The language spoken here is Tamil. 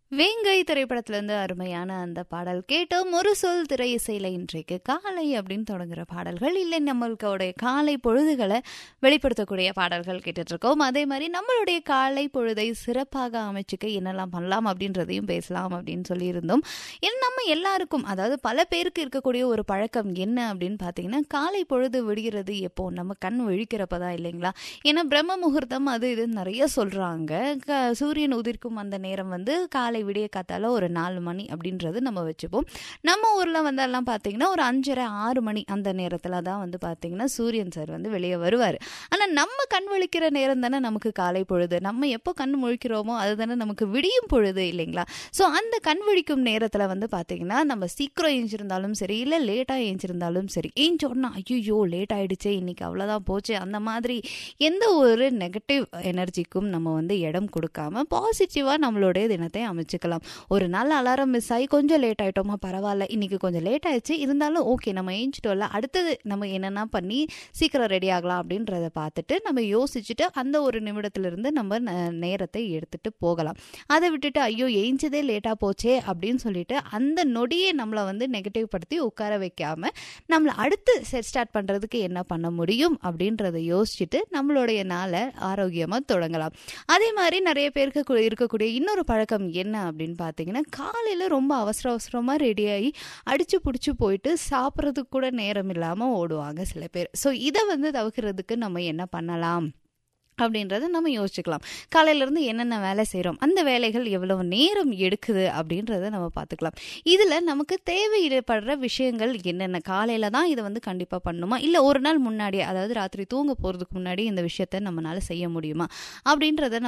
வேங்கை திரைப்படத்திலிருந்து அருமையான அந்த பாடல் கேட்டோம் ஒரு சொல் திரை இசையில இன்றைக்கு காலை அப்படின்னு தொடங்குற பாடல்கள் இல்லை நம்மளுடைய காலை பொழுதுகளை வெளிப்படுத்தக்கூடிய பாடல்கள் கேட்டுட்டு இருக்கோம் அதே மாதிரி நம்மளுடைய காலை பொழுதை சிறப்பாக அமைச்சுக்க என்னெல்லாம் பண்ணலாம் அப்படின்றதையும் பேசலாம் அப்படின்னு சொல்லியிருந்தோம் ஏன்னா நம்ம எல்லாருக்கும் அதாவது பல பேருக்கு இருக்கக்கூடிய ஒரு பழக்கம் என்ன அப்படின்னு பார்த்தீங்கன்னா காலை பொழுது விடுகிறது எப்போ நம்ம கண் விழிக்கிறப்ப தான் இல்லைங்களா ஏன்னா பிரம்ம முகூர்த்தம் அது இது நிறைய சொல்றாங்க க- சூரியன் உதிர்க்கும் அந்த நேரம் வந்து காலை விடிய காத்தால ஒரு நாலு மணி அப்படின்றது நம்ம வச்சுப்போம் நம்ம ஊர்ல வந்து எல்லாம் பார்த்தீங்கன்னா ஒரு அஞ்சரை ஆறு மணி அந்த நேரத்துல தான் வந்து பார்த்தீங்கன்னா சூரியன் சார் வந்து வெளியே வருவார் ஆனா நம்ம கண் விழிக்கிற நேரம் தானே நமக்கு காலை பொழுது நம்ம எப்போ கண் முழிக்கிறோமோ அது தானே நமக்கு விடியும் பொழுது இல்லைங்களா ஸோ அந்த கண் விழிக்கும் நேரத்தில் வந்து பார்த்தீங்கன்னா நம்ம சீக்கிரம் ஏஞ்சிருந்தாலும் சரி இல்லை லேட்டாக ஏஞ்சிருந்தாலும் சரி ஏஞ்ச உடனே ஐயோ லேட் ஆயிடுச்சே இன்னைக்கு அவ்வளோதான் போச்சு அந்த மாதிரி எந்த ஒரு நெகட்டிவ் எனர்ஜிக்கும் நம்ம வந்து இடம் கொடுக்காம பாசிட்டிவாக நம்மளுடைய தினத்தை அமைச்சுக்கலாம் ஒரு நாள் அலாரம் மிஸ் ஆகி கொஞ்சம் லேட் ஆயிட்டோமா பரவாயில்ல இன்னைக்கு கொஞ்சம் லேட் ஆயிடுச்சு இருந்தாலும் ஓகே நம்ம ஏஞ்சிட்டோம்ல அடுத்தது நம்ம என்னென்ன பண்ணி சீக்கிரம் ரெடி ஆகலாம் அப்படின்றத பார்த்துட்டு நம்ம யோசிச்சுட்டு அந்த ஒரு நிமிடத்திலிருந்து நம்ம ந- நேரத்தை எடுத்துட்டு போகலாம் அதை விட்டுட்டு ஐயோ ஏஞ்சதே லேட்டாக போச்சே அப்படின்னு சொல்லிட்டு அந்த நொடியை நம்மளை வந்து நெகட்டிவ் படுத்தி உட்கார வைக்காம நம்மளை அடுத்து செட் ஸ்டார்ட் பண்ணுறதுக்கு என்ன பண்ண முடியும் அப்படின்றத யோசிச்சுட்டு நம்மளுடைய நாளை ஆரோக்கியமாக தொடங்கலாம் அதே மாதிரி நிறைய பேருக்கு கு- இருக்கக்கூடிய இன்னொரு பழக்கம் என்ன அப்படின்னு பார்த்தீங்கன்னா காலையில் ரொம்ப அவசர அவசரமாக ரெடியாகி அடிச்சு பிடிச்சி போயிட்டு சாப்பிட்றதுக்கு கூட நேரம் இல்லாமல் ஓடுவாங்க சில பேர் ஸோ இதை வந்து தவிர்க்கிறதுக்கு நம்ம என்ன பண்ணலாம் அப்படின்றத நம்ம யோசிச்சுக்கலாம் காலையிலேருந்து என்னென்ன வேலை செய்கிறோம் அந்த வேலைகள் எவ்வளவு நேரம் எடுக்குது அப்படின்றத நம்ம பார்த்துக்கலாம் இதில் நமக்கு தேவைப்படுற விஷயங்கள் என்னென்ன காலையில் தான் இதை வந்து கண்டிப்பாக பண்ணணுமா இல்லை ஒரு நாள் முன்னாடியே அதாவது ராத்திரி தூங்க போகிறதுக்கு முன்னாடி இந்த விஷயத்த நம்மளால செய்ய முடியுமா அப்படின்றத நம்ம